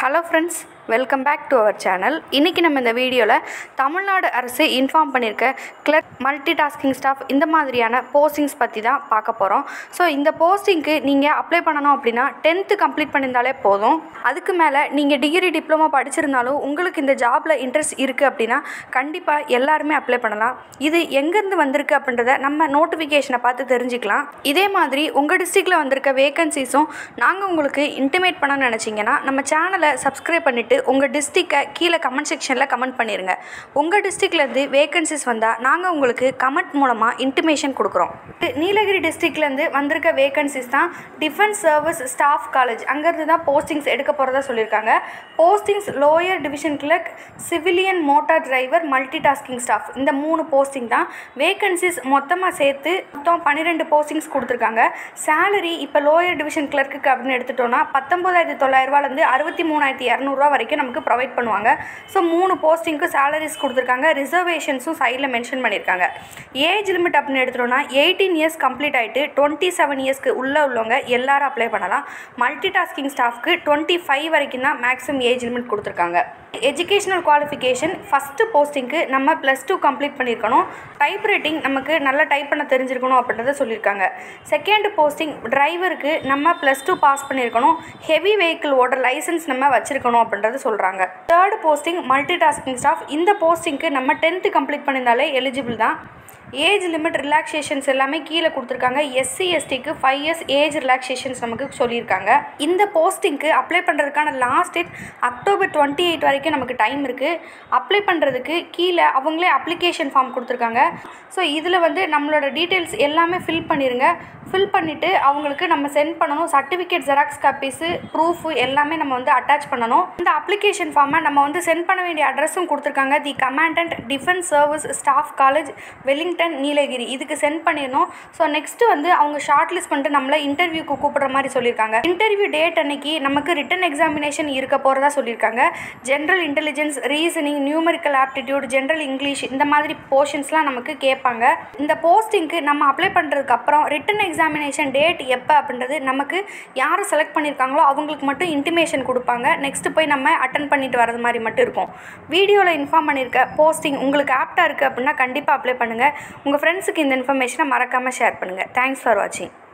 hello friends welcome back to our channel இன்றைக்கி நம்ம இந்த வீடியோவில் தமிழ்நாடு அரசு இன்ஃபார்ம் பண்ணியிருக்க கிளர்க் மல்டி டாஸ்கிங் ஸ்டாஃப் இந்த மாதிரியான போஸ்டிங்ஸ் பற்றி தான் பார்க்க போகிறோம் ஸோ இந்த போஸ்டிங்க்கு நீங்கள் அப்ளை பண்ணணும் அப்படின்னா டென்த்து கம்ப்ளீட் பண்ணியிருந்தாலே போதும் அதுக்கு மேலே நீங்கள் டிகிரி டிப்ளமோ படிச்சிருந்தாலும் உங்களுக்கு இந்த ஜாபில் இன்ட்ரெஸ்ட் இருக்குது அப்படின்னா கண்டிப்பாக எல்லாருமே அப்ளை பண்ணலாம் இது எங்கேருந்து வந்திருக்கு அப்படின்றத நம்ம நோட்டிஃபிகேஷனை பார்த்து தெரிஞ்சுக்கலாம் இதே மாதிரி உங்கள் டிஸ்ட்ரிக்டில் வந்திருக்க வேகன்சிஸும் நாங்கள் உங்களுக்கு இன்டிமேட் பண்ணணும்னு நினச்சிங்கன்னா நம்ம சேனலை சப்ஸ்கிரைப் பண்ணிவிட்டு உங்கள் டிஸ்ட்ரிக்டை கீழே கமெண்ட் செக்ஷனில் கமெண்ட் பண்ணிடுங்க உங்கள் டிஸ்ட்ரிக்ட்லேருந்து வேகன்சிஸ் வந்தால் நாங்கள் உங்களுக்கு கமெண்ட் மூலமாக இன்டிமேஷன் கொடுக்குறோம் இது நீலகிரி டிஸ்ட்ரிக்ட்லேருந்து வந்திருக்க வேகன்சிஸ் தான் டிஃபென்ஸ் சர்வீஸ் ஸ்டாஃப் காலேஜ் அங்கேருந்து தான் போஸ்டிங்ஸ் எடுக்க போகிறதா சொல்லியிருக்காங்க postings lower division clerk civilian motor driver multi tasking staff இந்த மூணு போஸ்டிங் தான் வேகன்சிஸ் மொத்தமாக சேர்த்து மொத்தம் பன்னிரெண்டு போஸ்டிங்ஸ் கொடுத்துருக்காங்க சேலரி இப்போ லோயர் டிவிஷன் கிளர்க்குக்கு அப்படின்னு எடுத்துட்டோம்னா பத்தொம்போதாயிரத்தி தொள்ளாயிரரூவாலேருந்து அறுபத்தி மூணாயிரத்தி இரநூறுவா வரைக்கும் நமக்கு ப்ரொவைட் பண்ணுவாங்க ஸோ மூணு போஸ்டிங்க்கு சேலரிஸ் கொடுத்துருக்காங்க ரிசர்வேஷன்ஸும் சைடில் மென்ஷன் பண்ணியிருக்காங்க ஏஜ் லிமிட் அப்படின்னு எடுத்துட்டோம்னா எயிட்டீன் இயர்ஸ் கம்ப்ளீட் ஆகிட்டு டுவெண்ட்டி செவன் இயர்ஸ்க்கு உள்ளே உள்ளவங்க எல்லாரும் அப்ளை பண்ணலாம் மல்டி டாஸ்கிங் ஸ்டாஃப்க்கு டுவெண்ட்டி ஃபைவ் வரைக்கும் தான் மேக்ஸிமம் ஏஜ் லிமிட் கொடுத்துருக்காங்க எஜுகேஷனல் குவாலிஃபிகேஷன் ஃபஸ்ட்டு போஸ்டிங்க்கு நம்ம ப்ளஸ் டூ கம்ப்ளீட் பண்ணியிருக்கணும் டைப் ரைட்டிங் நமக்கு நல்லா டைப் பண்ண தெரிஞ்சிருக்கணும் அப்படின்றத சொல்லியிருக்காங்க செகண்ட் போஸ்டிங் டிரைவருக்கு நம்ம ப்ளஸ் டூ பாஸ் பண்ணியிருக்கணும் ஹெவி வெஹிக்கிள் ஓடுற லைசன்ஸ் நம்ம வச்சிருக்கணும் அப்படின்றத சொல்கிறாங்க third posting multi tasking staff இந்த போஸ்டிங்க்கு நம்ம டென்த்து கம்ப்ளீட் பண்ணியிருந்தாலே எலிஜிபிள் தான் ஏஜ் லிமிட் ரிலாக்ஸேஷன்ஸ் எல்லாமே கீழே கொடுத்துருக்காங்க எஸ்சி எஸ்டிக்கு ஃபைவ் இயர்ஸ் ஏஜ் ரிலாக்ஸேஷன்ஸ் நமக்கு சொல்லியிருக்காங்க இந்த போஸ்டிங்க்கு அப்ளை பண்ணுறதுக்கான last date October twenty eight வரைக்கும் நமக்கு டைம் இருக்குது அப்ளை பண்ணுறதுக்கு கீழே அவங்களே அப்ளிகேஷன் ஃபார்ம் கொடுத்துருக்காங்க ஸோ இதில் வந்து நம்மளோட டீட்டெயில்ஸ் எல்லாமே ஃபில் பண்ணிடுங்க ஃபில் பண்ணிவிட்டு அவங்களுக்கு நம்ம சென்ட் பண்ணணும் சர்டிஃபிகேட் ஜெராக்ஸ் காப்பீஸு ப்ரூஃபு எல்லாமே நம்ம வந்து அட்டாச் பண்ணணும் இந்த அப்ளிகேஷன் ஃபார்மை நம்ம வந்து சென்ட் பண்ண வேண்டிய அட்ரஸும் கொடுத்துருக்காங்க the commandant defence service staff college Wellington Nilgiri இதுக்கு சென்ட் பண்ணிடணும் ஸோ நெக்ஸ்ட்டு வந்து அவங்க ஷார்ட் லிஸ்ட் பண்ணிட்டு நம்மளை இன்டர்வியூக்கு கூப்பிடுற மாதிரி சொல்லியிருக்காங்க இன்டர்வியூ டேட் அன்னைக்கு நமக்கு ரிட்டன் எக்ஸாமினேஷன் இருக்க போகிறதா சொல்லியிருக்காங்க general intelligence reasoning numerical aptitude general English இந்த மாதிரி போர்ஷன்ஸ்லாம் நமக்கு கேட்பாங்க இந்த போஸ்டிங்க்கு நம்ம அப்ளை பண்ணுறதுக்கு அப்புறம் ரிட்டன் எக்ஸாமினேஷன் டேட் எப்போ அப்படின்றது நமக்கு யாரை செலக்ட் பண்ணியிருக்காங்களோ அவங்களுக்கு மட்டும் இன்டிமேஷன் கொடுப்பாங்க நெக்ஸ்ட்டு போய் நம்ம அட்டன் பண்ணிட்டு வரது மாதிரி மட்டும் இருக்கும் வீடியோவில் இன்ஃபார்ம் பண்ணியிருக்க போஸ்டிங் உங்களுக்கு ஆப்டாக இருக்குது அப்படின்னா கண்டிப்பாக அப்ளை பண்ணுங்கள் உங்கள் ஃப்ரெண்ட்ஸுக்கு இந்த இன்ஃபர்மேஷனை மறக்காமல் ஷேர் பண்ணுங்கள் தேங்க்ஸ் ஃபார் வாட்சிங்